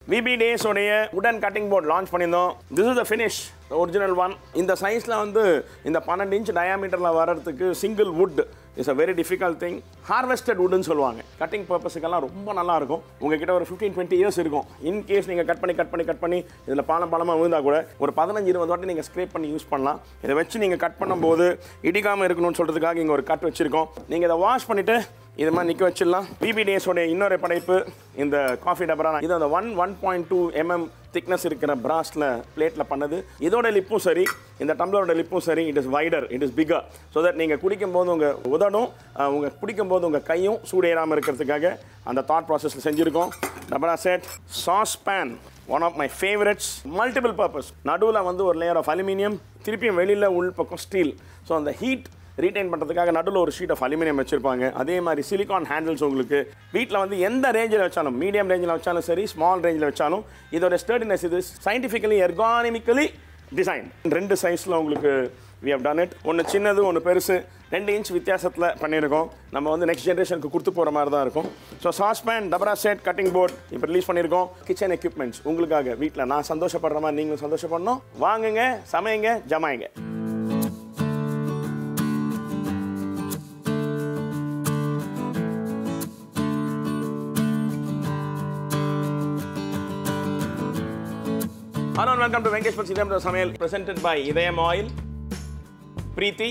VP days உடைய உடன் cutting board launch பண்ணியிருந்தோம் this is the finish original one இந்த சைஸில் வந்து இந்த பன்னெண்டு இன்ச் டயாமீட்டரில் வர்றதுக்கு single wood is a very difficult thing harvested வுட்னு சொல்லுவாங்க கட்டிங் பர்பஸுக்கெல்லாம் ரொம்ப நல்லா இருக்கும் உங்ககிட்ட ஒரு ஃபிஃப்டீன் டுவெண்ட்டி இயர்ஸ் இருக்கும் இன் கேஸ் நீங்கள் கட் பண்ணி கட் பண்ணி கட் பண்ணி இதில் பாலம் பாலமாக விழுந்தா கூட ஒரு பதினஞ்சு இருபது வாட்டி நீங்கள் ஸ்க்ரேப் பண்ணி யூஸ் பண்ணலாம் இதை வச்சு நீங்கள் கட் பண்ணும்போது இடிக்காமல் இருக்கணும்னு சொல்கிறதுக்காக இங்கே ஒரு கட் வச்சுருக்கோம் நீங்கள் இதை வாஷ் பண்ணிவிட்டு இது மாதிரி நிற்க வச்சிடலாம் பிபி டேஸோட இன்னொரு படைப்பு இந்த காஃபி டபரா இது அந்த one one point two mm thickness இருக்கிற பிராஸில் பிளேட்டில் பண்ணது இதோட லிப்பும் சரி இந்த டம்ளரோட லிப்பும் சரி it is wider it is bigger so that நீங்கள் குடிக்கும் போது உங்கள் உதடும் அஹ், உங்கள் குடிக்கும் போது உங்கள் கையும் சூடேறாமல் இருக்கிறதுக்காக அந்த தாட் ப்ராசஸில் செஞ்சுருக்கோம் டபரா set saucepan one of my favourites multiple purpose நடுவில் வந்து ஒரு லேயர் ஆஃப் அலுமினியம் திருப்பியும் வெளியில் உள் பக்கம் ஸ்டீல் ஸோ அந்த ஹீட் ரீடைன் பண்ணுறதுக்காக நடுவில் ஒரு ஷீட் ஆஃப் அலுமினியம் வச்சிருப்பாங்க அதே மாதிரி சிலிகான் ஹேண்டில்ஸ் உங்களுக்கு வீட்டில் வந்து எந்த ரேஞ்சில் வச்சாலும் மீடியம் ரேஞ்சில் வச்சாலும் சரி ஸ்மால் ரேஞ்சில் வச்சாலும் இதோட ஸ்டர்டினஸ் இது சயின்டிஃபிக்கலி எர்கானிமிக்கலி டிசைன் ரெண்டு சைஸில் உங்களுக்கு வி ஹவ் டன் இட் ஒன்று சின்னது ஒன்று பெருசு ரெண்டு இன்ச் வித்தியாசத்தில் பண்ணியிருக்கோம் நம்ம வந்து நெக்ஸ்ட் ஜென்ரேஷனுக்கு கொடுத்து போகிற மாதிரி தான் இருக்கும் ஸோ சாஸ்பேன் டபரா செட் கட்டிங் போர்ட் இப்போ ரிலீஸ் பண்ணியிருக்கோம் கிச்சன் எக்யூப்மெண்ட்ஸ் உங்களுக்காக வீட்டில் நான் சந்தோஷப்படுற மாதிரி நீங்களும் சந்தோஷப்படணும் வாங்குங்க சமையுங்க ஜமாயுங்க Hello and welcome to Venkesh Pachidam Samayal presented by Idayam Oil, Preeti,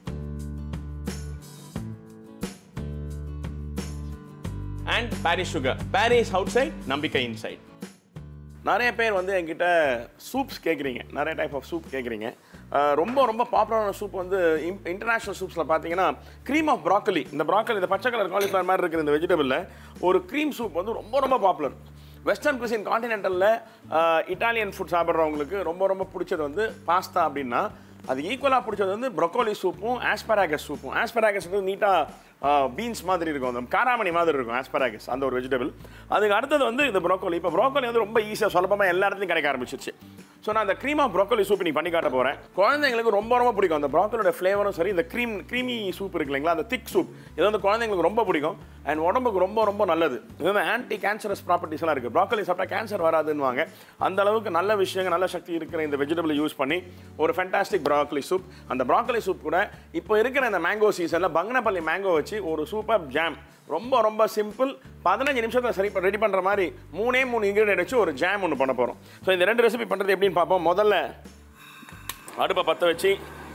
and Paris Sugar. Paris outside, Nambika inside. நிறைய பேர் வந்து என்கிட்ட சூப்ஸ் கேட்குறீங்க நிறைய டைப் ஆஃப் சூப் கேட்குறீங்க ரொம்ப ரொம்ப பாப்புலரான சூப் வந்து இன்டர்நேஷ்னல் சூப்ஸில் பார்த்தீங்கன்னா க்ரீம் ஆஃப் ப்ராக்கலி இந்த ப்ராக்கலி இந்த பச்சை கலர் காலிஃப்ளவர் மாதிரி இருக்கிற இந்த வெஜிடபிளில் ஒரு க்ரீம் சூப் வந்து ரொம்ப ரொம்ப பாப்புலர் வெஸ்டர்ன் குசின் காண்டினென்டலில் இட்டாலியன் ஃபுட் சாப்பிட்றவங்களுக்கு ரொம்ப ரொம்ப பிடிச்சது வந்து பாஸ்தா அப்படின்னா அது ஈக்குவலாக பிடிச்சது வந்து ப்ரொக்கோலி சூப்பும் ஆஸ்பராகஸ் சூப்பும் ஆஸ்பராகஸ் வந்து நீட்டாக பீன்ஸ் மாதிரி இருக்கும் அந்த காராமணி மாதிரி இருக்கும் ஆஸ்பராகஸ் அந்த ஒரு வெஜிடபிள் அதுக்கு அடுத்தது வந்து இந்த ப்ரோக்கோலி இப்போ ப்ரோக்கோலி வந்து ரொம்ப ஈஸியாக சுலபமாக எல்லா இடத்துலையும் கிடைக்க ஆரம்பிச்சிருச்சு ஸோ நான் அந்த க்ரீம் ஆஃப் ப்ரோக்கோலி சூப் நீ பண்ணி காட்ட போகிறேன் குழந்தைங்களுக்கு ரொம்ப ரொம்ப பிடிக்கும் அந்த ப்ரோக்கோலியோட ஃப்ளேவரும் சரி இந்த க்ரீம் க்ரீமி சூப் இருக்கு இல்லைங்களா அந்த திக் சூப் இது வந்து குழந்தைங்களுக்கு ரொம்ப பிடிக்கும் அண்ட் உடம்புக்கு ரொம்ப ரொம்ப நல்லது இது வந்து ஆன்டி கேன்சரஸ் ப்ராப்பர்ட்டிஸ் எல்லாம் இருக்குது ப்ரோக்கோலி சாப்பிட்டா கேன்சர் வராதுன்னுவாங்க அந்த அளவுக்கு நல்ல விஷயங்கள் நல்ல சக்தி இருக்கிற இந்த வெஜிடபிள் யூஸ் பண்ணி ஒரு ஃபேண்டாஸ்டிக் ப்ராக்கோலி சூப் அந்த ப்ராக்கோலி சூப் கூட இப்போ இருக்கிற இந்த மேங்கோ சீசனில் பங்கனப்பள்ளி மேங்கோ வச்சு ஒரு சூப்பர் ஜாம் ரொம்ப ரொம்ப சிம்பிள் பதினஞ்சு நிமிஷத்தில் சரி ரெடி பண்ணுற மாதிரி மூணே மூணு இன்க்ரீடியன்ட் வச்சு ஒரு ஜாம் ஒன்று பண்ண போகிறோம் ஸோ இந்த ரெண்டு ரெசிபி பண்ணுறது எப்படின்னு பார்ப்போம் முதல்ல அடுப்பை பற்ற வச்சு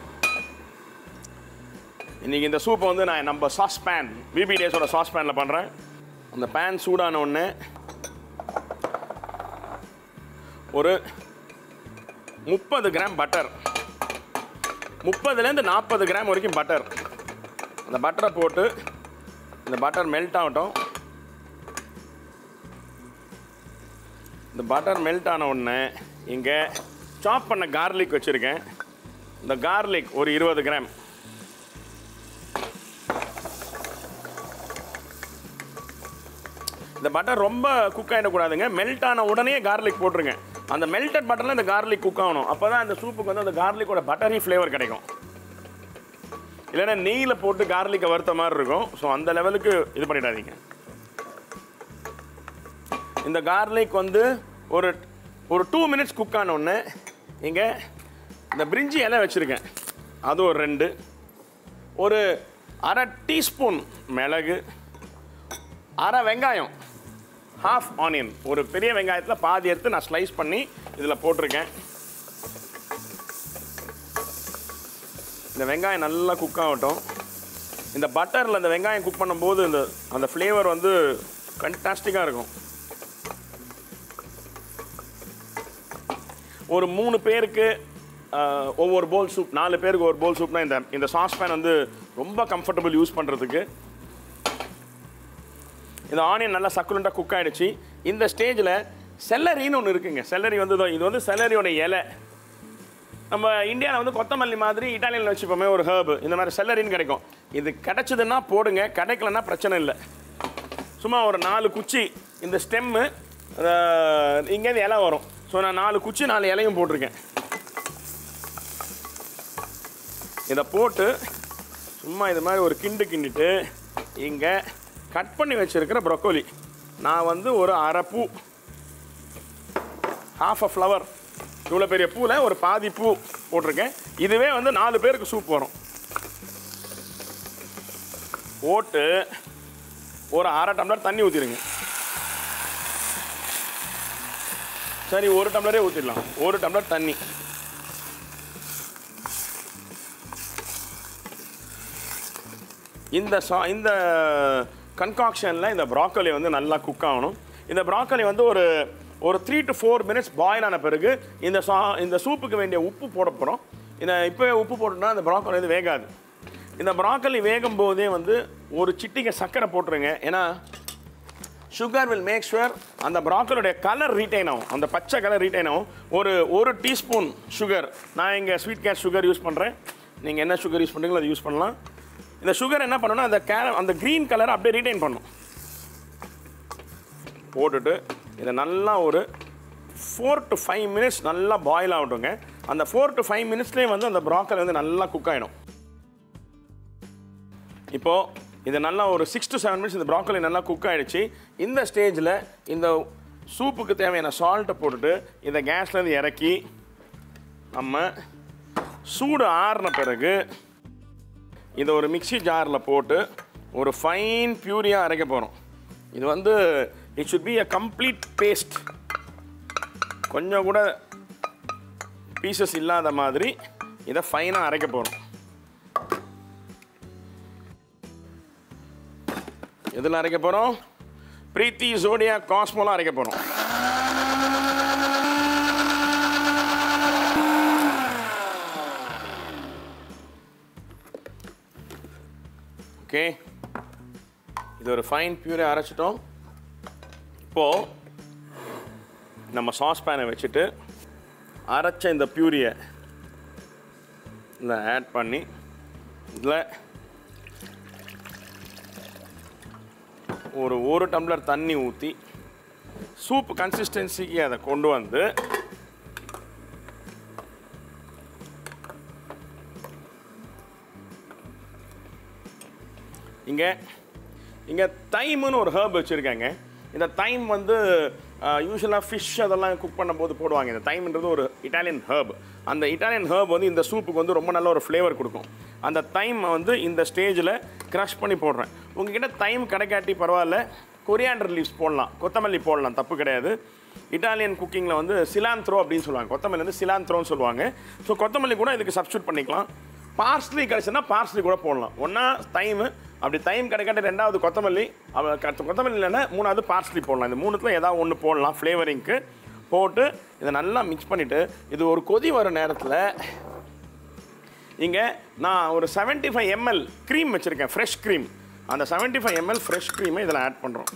இன்றைக்கி இந்த சூப்பை வந்து நான் நம்ம சாஸ் பேன் பிபி டேஸோட சாஸ் பேனில் பண்ணுறேன் அந்த பேன் சூடான உடனே ஒரு முப்பது கிராம் பட்டர் முப்பதுலேருந்து நாற்பது கிராம் வரைக்கும் பட்டர் அந்த பட்டரை போட்டு இந்த பட்டர் மெல்ட் ஆகட்டும் இந்த பட்டர் மெல்ட் ஆன உடனே இங்கே சாப் பண்ண கார்லிக் வச்சுருக்கேன் இந்த கார்லிக் ஒரு இருபது கிராம் இந்த பட்டர் ரொம்ப குக் ஆகிடக்கூடாதுங்க மெல்ட் ஆன உடனே கார்லிக் போட்டுருங்க அந்த மெல்டட் பட்டரில் இந்த கார்லிக் குக் ஆகணும் அப்போ தான் இந்த சூப்புக்கு வந்து அந்த கார்லிக்கோட பட்டரி ஃப்ளேவர் கிடைக்கும் இல்லைன்னா நெய்யில் போட்டு கார்லிக்கை வறுத்த மாதிரி இருக்கும் ஸோ அந்த லெவலுக்கு இது பண்ணிடாதீங்க இந்த கார்லிக் வந்து ஒரு ஒரு டூ மினிட்ஸ் குக் ஆன உடனே இங்கே இந்த பிரிஞ்சி இலை வச்சுருக்கேன் அது ஒரு ரெண்டு ஒரு அரை டீஸ்பூன் மிளகு அரை வெங்காயம் ஹாஃப் ஆனியன் ஒரு பெரிய வெங்காயத்தில் பாதி எடுத்து நான் ஸ்லைஸ் பண்ணி இதில் போட்டிருக்கேன் இந்த வெங்காயம் நல்லா குக் ஆகட்டும் இந்த பட்டரில் இந்த வெங்காயம் குக் பண்ணும்போது இந்த அந்த ஃப்ளேவர் வந்து ஃபண்டாஸ்டிக்காக இருக்கும் ஒரு மூணு பேருக்கு ஆஹ், ஒவ்வொரு போல் சூப் நாலு பேருக்கு ஒரு போல் சூப்னா இந்த இந்த சாஸ் பேன் வந்து ரொம்ப கம்ஃபர்டபுள் யூஸ் பண்ணுறதுக்கு இந்த ஆனியன் நல்லா சக்குலண்டாக குக் ஆகிடுச்சு இந்த ஸ்டேஜில் செல்லரின்னு ஒன்று இருக்குங்க செல்லரி வந்து இதோ- இது வந்து செல்லரியோட இலை நம்ம இந்தியாவில் வந்து கொத்தமல்லி மாதிரி இட்டாலியனில் வச்சுப்போமே ஒரு ஹேர்பு இந்த மாதிரி செல்லரின்னு கிடைக்கும் இது கிடைச்சதுன்னா போடுங்க கிடைக்கலன்னா பிரச்சனை இல்லை சும்மா ஒரு நாலு குச்சி இந்த ஸ்டெம்மு இங்கேருந்து இலை வரும் ஸோ நான் நாலு குச்சி நாலு இலையும் போட்டிருக்கேன் இதை போட்டு சும்மா இது மாதிரி ஒரு கிண்டு கிண்டிட்டு இங்கே கட் பண்ணி வச்சுருக்கிற ப்ரொக்கோலி நான் வந்து ஒரு அரை பூ ஹாஃப் அ ஃப்ளவர் இவ்வளோ பெரிய பூவில் ஒரு பாதி பூ போட்டிருக்கேன் இதுவே வந்து நாலு பேருக்கு சூப் வரும் போட்டு ஒரு அரை டம்ளர் தண்ணி ஊற்றிடுங்க சரி ஒரு டம்ளரே ஊற்றிடலாம் ஒரு டம்ளர் தண்ணி இந்த சா இந்த கன்காக்ஷனில் இந்த ப்ராக்கோலி வந்து நல்லா குக் ஆகணும் இந்த ப்ராக்கோலி வந்து ஒரு ஒரு three to four minutes boil ஆன பிறகு இந்த சா இந்த சூப்புக்கு வேண்டிய உப்பு போட போகிறோம் இந்த இப்போவே உப்பு போட்டோம்னா இந்த ப்ராக்கோலி வந்து வேகாது இந்த ப்ராக்கோலி வேகும் போதே வந்து ஒரு சிட்டிகை சர்க்கரை போட்டுருங்க ஏன்னா சுகர் வில் மேக் ஷுவர் அந்த ப்ராக்கலுடைய கலர் ரீட்டைன் ஆகும் அந்த பச்சை கலர் ரீட்டைன் ஆகும் ஒரு ஒரு டீஸ்பூன் சுகர் நான் இங்கே ஸ்வீட் கேட் சுகர் யூஸ் பண்ணுறேன் நீங்கள் என்ன சுகர் யூஸ் பண்ணுறீங்களோ அதை யூஸ் பண்ணலாம் இந்த சுகர் என்ன பண்ணணும்னா அந்த கே அந்த க்ரீன் கலரை அப்படியே ரீட்டைன் பண்ணும் போட்டுட்டு இதை நல்லா ஒரு ஃபோர் டு ஃபைவ் மினிட்ஸ் நல்லா பாயில் ஆகட்டுங்க அந்த ஃபோர் டு ஃபைவ் மினிட்ஸ்லேயே வந்து அந்த ப்ராக்கல் வந்து நல்லா குக் ஆகிடும் இப்போது இது நல்லா ஒரு சிக்ஸ் டு செவன் மினிட்ஸ் இந்த ப்ராக்கோலி நல்லா குக் ஆகிடுச்சு இந்த ஸ்டேஜில் இந்த சூப்புக்கு தேவையான சால்ட்டை போட்டுட்டு இதை கேஸ்லேருந்து இறக்கி நம்ம சூடு ஆறின பிறகு இதை ஒரு மிக்ஸி ஜாரில் போட்டு ஒரு ஃபைன் பியூரியாக அரைக்க போகிறோம் இது வந்து it should be a complete paste கொஞ்சம் கூட பீசஸ் இல்லாத மாதிரி இதை ஃபைனாக அரைக்க போகிறோம் எதில் அரைக்க போகிறோம் பிரீத்தி ஜோடியா காஸ்மோலாம் அரைக்க போகிறோம் ஓகே இது ஒரு ஃபைன் பியூரை அரைச்சிட்டோம் இப்போது நம்ம சாஸ் பேனை வச்சுட்டு அரைச்ச இந்த பியூரியை இதில் ஆட் பண்ணி இதில் ஒரு ஒரு டம்ளர் தண்ணி ஊற்றி சூப் கன்சிஸ்டன்சிக்கு அதை கொண்டு வந்து இங்கே இங்கே தைம்னு ஒரு ஹர்ப் வச்சுருக்காங்க இந்த தைம் வந்து யூஸ்வலாக ஃபிஷ் அதெல்லாம் குக் பண்ணும்போது போடுவாங்க இந்த தைம்ன்றது ஒரு இட்டாலியன் ஹர்ப் அந்த இட்டாலியன் ஹர்ப் வந்து இந்த சூப்புக்கு வந்து ரொம்ப நல்ல ஒரு ஃப்ளேவர் கொடுக்கும் அந்த தைம் வந்து இந்த ஸ்டேஜில் க்ரஷ் பண்ணி போடுறேன் உங்ககிட்ட தைம் கிடைக்காட்டி பரவாயில்ல கொரியாண்டர் லீவ்ஸ் போடலாம் கொத்தமல்லி போடலாம் தப்பு கிடையாது இட்டாலியன் குக்கிங்கில் வந்து சிலாந்த்ரோ அப்படின்னு சொல்லுவாங்க கொத்தமல்லி வந்து சிலாந்த்ரோன்னு சொல்லுவாங்க ஸோ கொத்தமல்லி கூட இதுக்கு சப்ஸ்டியூட் பண்ணிக்கலாம் பார்ஸ்லி கிடச்சுன்னா பார்ஸ்லி கூட போடலாம் ஒன்றா தைமு அப்படி தைம் கிடைக்காட்டி ரெண்டாவது கொத்தமல்லி அவ- க- கொத்தமல்லி இல்லைன்னா மூணாவது பார்ஸ்லி போடலாம் இந்த மூணுத்தில் ஏதாவது ஒன்று போடலாம் ஃப்ளேவரிங்க்கு போட்டு இதை நல்லா மிக்ஸ் பண்ணிவிட்டு இது ஒரு கொதி வர நேரத்தில் இங்கே நான் ஒரு 75 ஃபைவ் எம்எல் க்ரீம் வச்சுருக்கேன் ஃப்ரெஷ் க்ரீம் அந்த 75 ஃபைவ் எம்எல் ஃப்ரெஷ் க்ரீமை இதில் ஆட் பண்ணுறோம்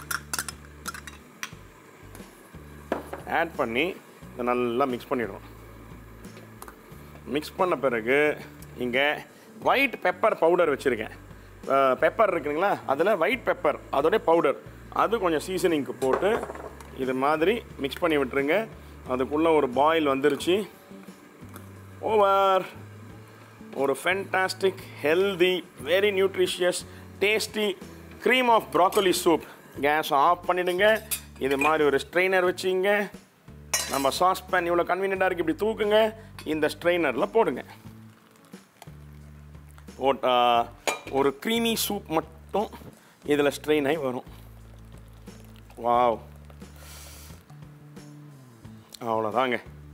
ஆட் பண்ணி இதை நல்லா மிக்ஸ் பண்ணிடுறோம் மிக்ஸ் பண்ண பிறகு இங்கே ஒயிட் பெப்பர் பவுடர் வச்சுருக்கேன் பெப்பர் இருக்குங்களா அதில் ஒயிட் பெப்பர் அதோடைய பவுடர் அது கொஞ்சம் சீசனிங்க்கு போட்டு இது மாதிரி மிக்ஸ் பண்ணி விட்டுருங்க அதுக்குள்ளே ஒரு பாயில் வந்துருச்சு ஓவர் ஒரு fantastic healthy very nutritious tasty cream of broccoli soup gas off பண்ணிடுங்க இது மாதிரி ஒரு ஸ்ட்ரெயினர் வச்சுங்க நம்ம சாஸ் பேன் இவ்வளோ கன்வீனியண்ட்டாக இருக்குது இப்படி தூக்குங்க இந்த ஸ்ட்ரெயினரில் போடுங்க போட்டா ஒரு க்ரீமி சூப் மட்டும் இதில் ஸ்ட்ரெயின் ஆகி வரும் வாவ் அவ்வளோதாங்க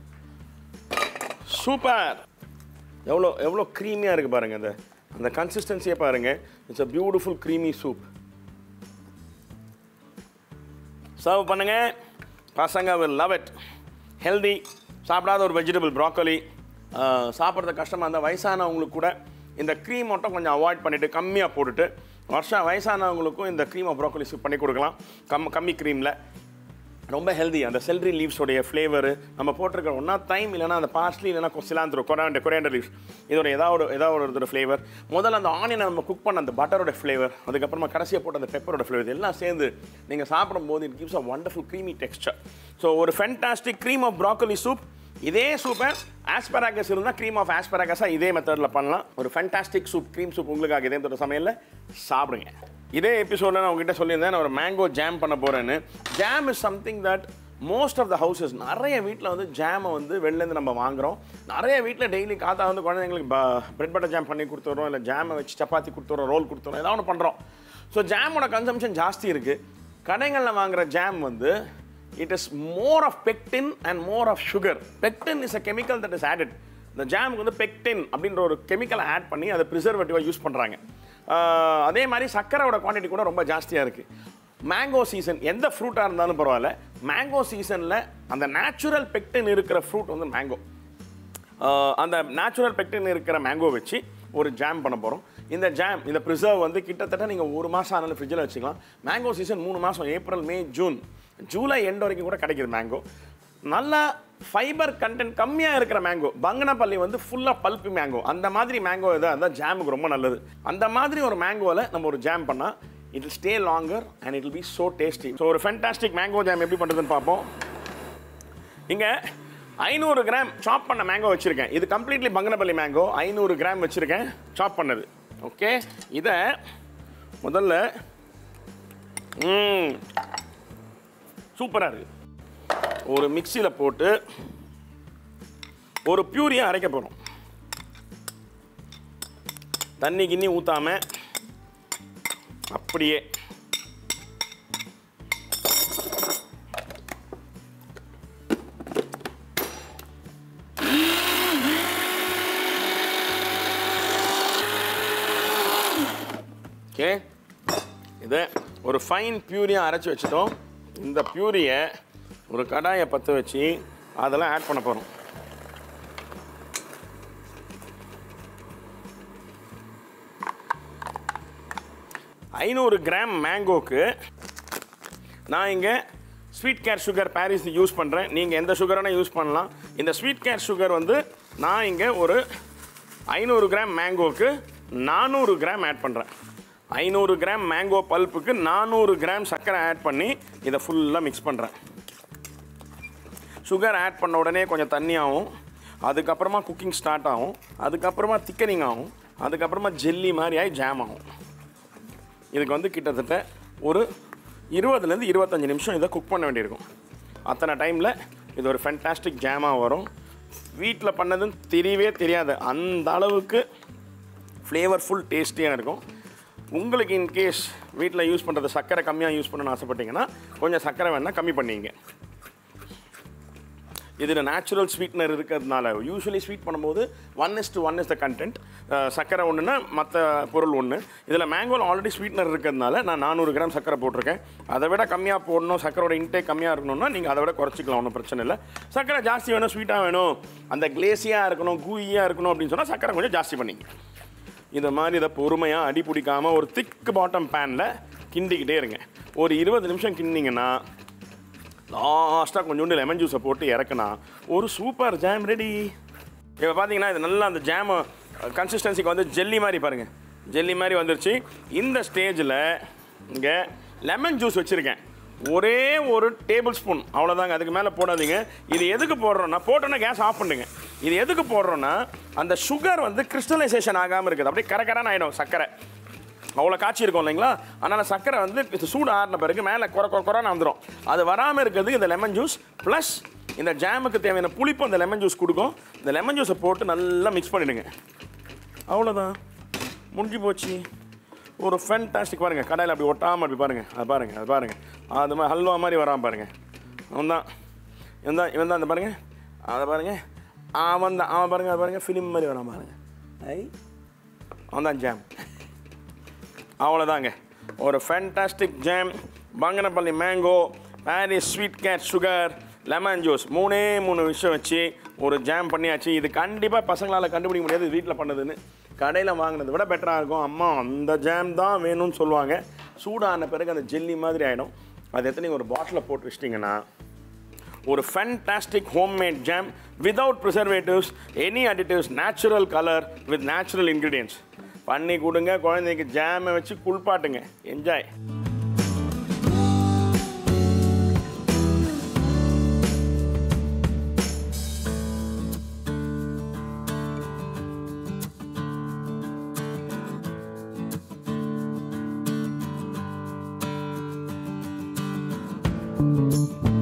சூப்பர் எவ்வளோ எவ்வளோ க்ரீமியாக இருக்குது பாருங்கள் அந்த அந்த கன்சிஸ்டன்சியை பாருங்கள் it's a beautiful creamy soup serve பண்ணுங்க பசங்க will love it ஹெல்தி சாப்பிடாத ஒரு வெஜிடபிள் ப்ராக்கோலி சாப்பிட்றது கஷ்டமாக இருந்தால் வயசானவங்களுக்கு கூட இந்த க்ரீம் மட்டும் கொஞ்சம் அவாய்ட் பண்ணிவிட்டு கம்மியாக போட்டுட்டு வருஷம் வயசானவங்களுக்கும் இந்த க்ரீம் ஆஃப் ப்ராக்கோலி சூப் பண்ணி கொடுக்கலாம் கம் கம்மி க்ரீமில் ரொம்ப ஹெல்தி அந்த செல்ரி லீவ்ஸோடைய ஃப்ளேவரு நம்ம போட்டிருக்கிற ஒன்றா தைம் இல்லைன்னா அந்த பார்ஸ்லி இல்லைன்னா சிலாந்திரோ கொராண்டர் கொரியாண்டர் லீவ்ஸ் இதோட ஏதாவது ஒரு ஏதாவது ஒரு இதோட ஃப்ளேவர் முதல்ல அந்த ஆனியனை நம்ம குக் பண்ண அந்த பட்டரோட ஃப்ளேவர் அதுக்கப்புறமா கடைசியாக போட்ட அந்த பெப்பரோட ஃப்ளேவர் எல்லாம் சேர்ந்து நீங்கள் சாப்பிடும்போது it gives a wonderful creamy texture so ஒரு fantastic cream of broccoli soup இதே சூப்பை ஆஸ்பராகஸ் இருந்தால் க்ரீம் ஆஃப் ஆஸ்பராகஸாக இதே மெத்தடில் பண்ணலாம் ஒரு ஃபென்டாஸ்டிக் சூப் க்ரீம் சூப் உங்களுக்காக இதே தோட சமையலில் சாப்பிடுங்க இதே எபிசோடில் நான் உங்ககிட்ட சொல்லியிருந்தேன் நான் ஒரு மேங்கோ ஜாம் பண்ண போகிறேன்னு jam is something that most of the houses நிறைய வீட்டில் வந்து ஜாமை வந்து வெளிலேருந்து நம்ம வாங்குறோம் நிறைய வீட்டில் டெய்லி காத்தா வந்து குழந்தைங்களுக்கு பிரெட் பட்டர் ஜாம் பண்ணி கொடுத்துறோம் இல்லை ஜாமை வச்சு சப்பாத்தி கொடுத்துறோம் ரோல் கொடுத்துறோம் ஏதாவது ஒன்று பண்ணுறோம் ஸோ ஜாமோட கன்சம்ஷன் ஜாஸ்தி இருக்குது கடைகளில் வாங்குற ஜாம் வந்து it is more of pectin and more of sugar pectin is a chemical that is added இந்த ஜாமுக்கு வந்து பெக்டின் அப்படின்ற ஒரு கெமிக்கலை ஆட் பண்ணி அதை ப்ரிசர்வேட்டிவாக யூஸ் பண்ணுறாங்க அதே மாதிரி சர்க்கரையோட குவான்டிட்டி கூட ரொம்ப ஜாஸ்தியாக இருக்குது மேங்கோ சீசன் எந்த ஃப்ரூட்டாக இருந்தாலும் பரவாயில்ல மேங்கோ சீசனில் அந்த நேச்சுரல் பெக்டின் இருக்கிற ஃப்ரூட் வந்து மேங்கோ அந்த நேச்சுரல் பெக்டின் இருக்கிற மேங்கோ வச்சு ஒரு ஜாம் பண்ண போகிறோம் இந்த ஜாம் இந்த ப்ரிசர்வ் வந்து கிட்டத்தட்ட நீங்கள் ஒரு மாதம் ஆனாலும் ஃப்ரிட்ஜில் வச்சுக்கலாம் மேங்கோ சீசன் மூணு மாதம் April May June July end வரைக்கும் கூட கிடைக்குது மேங்கோ நல்லா ஃபைபர் கண்டென்ட் கம்மியாக இருக்கிற மேங்கோ பங்கனப்பள்ளி வந்து ஃபுல்லாக பல்பி மேங்கோ அந்த மாதிரி மேங்கோ இதாக இருந்தால் ஜாமுக்கு ரொம்ப நல்லது அந்த மாதிரி ஒரு மேங்கோவில் நம்ம ஒரு ஜாம் பண்ணால் it will stay longer and it will be so tasty so ஒரு ஃபென்டாஸ்டிக் மேங்கோ ஜாம் எப்படி பண்ணுறதுன்னு பார்ப்போம் இங்கே ஐநூறு கிராம் சாப் பண்ண மேங்கோ வச்சுருக்கேன் இது கம்ப்ளீட்லி பங்கனப்பள்ளி மேங்கோ ஐநூறு கிராம் வச்சுருக்கேன் சாப் பண்ணது ஓகே இதை முதல்ல சூப்பராக இருக்குது ஒரு மிக்சியில் போட்டு ஒரு பியூரியை அரைக்க போகிறோம் தண்ணி கிண்ணி ஊற்றாம அப்படியே ஓகே இதை ஒரு ஃபைன் பியூரியாக அரைச்சி வச்சுட்டோம் இந்த பியூரியை ஒரு கடாயை பற்ற வச்சு அதெல்லாம் ஆட் பண்ண போகிறோம் ஐநூறு கிராம் மேங்கோக்கு நான் இங்கே sweet care sugar Parry's use பண்ணுறேன் நீங்கள் எந்த சுகரான யூஸ் பண்ணலாம் இந்த ஸ்வீட் கேர் சுகர் வந்து நான் இங்கே ஒரு ஐநூறு கிராம் மேங்கோக்கு நானூறு கிராம் ஆட் பண்ணுறேன் ஐநூறு கிராம் மேங்கோ பல்ப்புக்கு நானூறு கிராம் சர்க்கரை ஆட் பண்ணி இதை ஃபுல்லாக மிக்ஸ் பண்ணுறேன் சுகர் ஆட் பண்ண உடனே கொஞ்சம் தண்ணி ஆகும் அதுக்கப்புறமா குக்கிங் ஸ்டார்ட் ஆகும் அதுக்கப்புறமா திக்கனிங் ஆகும் அதுக்கப்புறமா ஜெல்லி மாதிரி ஆகி ஜாம் ஆகும் இதுக்கு வந்து கிட்டத்தட்ட ஒரு இருபதுலேருந்து இருபத்தஞ்சி நிமிஷம் இதை குக் பண்ண வேண்டியிருக்கும் அத்தனை டைமில் இது ஒரு ஃபென்டாஸ்டிக் ஜாமாக வரும் வீட்டில் பண்ணதுன்னு தெரியவே தெரியாது அந்த அளவுக்கு ஃப்ளேவர்ஃபுல் டேஸ்டியாக இருக்கும் உங்களுக்கு இன்கேஸ் வீட்டில் யூஸ் பண்ணுறது சர்க்கரை கம்மியாக யூஸ் பண்ணணும்னு ஆசைப்பட்டீங்கன்னா கொஞ்சம் சர்க்கரை வேணால் கம்மி பண்ணிங்க இதில் நேச்சுரல் ஸ்வீட்னர் இருக்கிறதுனால யூஸ்வலி ஸ்வீட் பண்ணும்போது one is to one is the content சர்க்கரை ஒன்றுனா மற்ற பொருள் ஒன்று இதில் மேங்கோவில் ஆல்ரெடி ஸ்வீட்னர் இருக்கிறதுனால நான் நானூறு கிராம் சர்க்கரை போட்டிருக்கேன் அதை விட கம்மியாக போடணும் சர்க்கரோட இன்டேக் கம்மியாக இருக்கணும்னா நீங்கள் அதை விட குறைச்சிக்கலாம் ஒன்றும் பிரச்சனை இல்லை சர்க்கரை ஜாஸ்தி வேணும் ஸ்வீட்டாக வேணும் அந்த கிளேசியாக இருக்கணும் கூயியாக இருக்கணும் அப்படின்னு சொன்னால் சர்க்கரை கொஞ்சம் ஜாஸ்தி பண்ணிங்க இந்த மாதிரி இதை பொறுமையாக அடி பிடிக்காமல் ஒரு திக் பாட்டம் பேனில் கிண்டிக்கிட்டே இருங்க ஒரு இருபது நிமிஷம் கிண்டிங்கன்னா லாஸ்ட்டாக கொஞ்சோண்டு லெமன் ஜூஸை போட்டு இறக்குனா ஒரு சூப்பர் ஜாம் ரெடி இப்போ பார்த்தீங்கன்னா இது நல்லா அந்த ஜாம் கன்சிஸ்டன்சிக்கு வந்து ஜெல்லி மாதிரி பாருங்கள் ஜெல்லி மாதிரி வந்துருச்சு இந்த ஸ்டேஜில் இங்கே லெமன் ஜூஸ் வச்சுருக்கேன் ஒரே ஒரு டேபிள் ஸ்பூன் அவ்வளோதாங்க அதுக்கு மேலே போடாதீங்க இது எதுக்கு போடுறோன்னா போட்டோன்னா கேஸ் ஆஃப் பண்ணுங்க இது எதுக்கு போடுறோன்னா அந்த சுகர் வந்து கிறிஸ்டலைசேஷன் ஆகாமல் இருக்குது அப்படியே கரகரான்னு ஆகிடும் சர்க்கரை அவ்வளோ காய்ச்சி இருக்கும் இல்லைங்களா அதனால் சர்க்கரை வந்து இது சூடு ஆறின பிறகு மேலே குறை குறை குறைன்னு வந்துடும் அது வராமல் இருக்கிறதுக்கு இந்த லெமன் ஜூஸ் ப்ளஸ் இந்த ஜாமுக்கு தேவையான புளிப்பு அந்த லெமன் ஜூஸ் கொடுக்கும் இந்த லெமன் ஜூஸை போட்டு நல்லா மிக்ஸ் பண்ணிடுங்க அவ்வளோதான் முடிஞ்சு போச்சு ஒரு ஃபென்டாஸ்டிக் பாருங்கள் கடையில் அப்படி ஒட்டாமல் அப்படி பாருங்கள் அது பாருங்கள் அது பாருங்கள் அது மாதிரி ஹல்வா மாதிரி வராமல் பாருங்கள் அவன் தான் இவன் தான் இவன் தான் அந்த பாருங்கள் அதை பாருங்கள் அவன் தான் அவன் பாருங்கள் அது பாருங்கள் ஃபிலிம் மாதிரி வரான் பாருங்கள் ஐ அவன் தான் ஜாம் அவ்வளோதாங்க ஒரு fantastic jam Banganapalli mango Parry's sweet care sugar lemon juice மூணே மூணு விஷயம் வச்சு ஒரு ஜாம் பண்ணியாச்சு இது கண்டிப்பாக பசங்களால் கண்டுபிடிக்க முடியாது வீட்டில் பண்ணதுன்னு கடையில் வாங்கினதை விட பெட்டராக இருக்கும் அம்மா அந்த ஜாம் தான் வேணும்னு சொல்லுவாங்க சூடான பிறகு அந்த ஜெல்லி மாதிரி ஆகிடும் அது எத்தனை ஒரு பாட்டிலில் போட்டு வச்சிட்டிங்கன்னா ஒரு fantastic homemade jam without preservatives any additives natural colour with natural ingredients பண்ணி கொடுங்க குழந்தைக்கு ஜாமை வச்சு குளிப்பாட்டுங்க என்ஜாய் thank you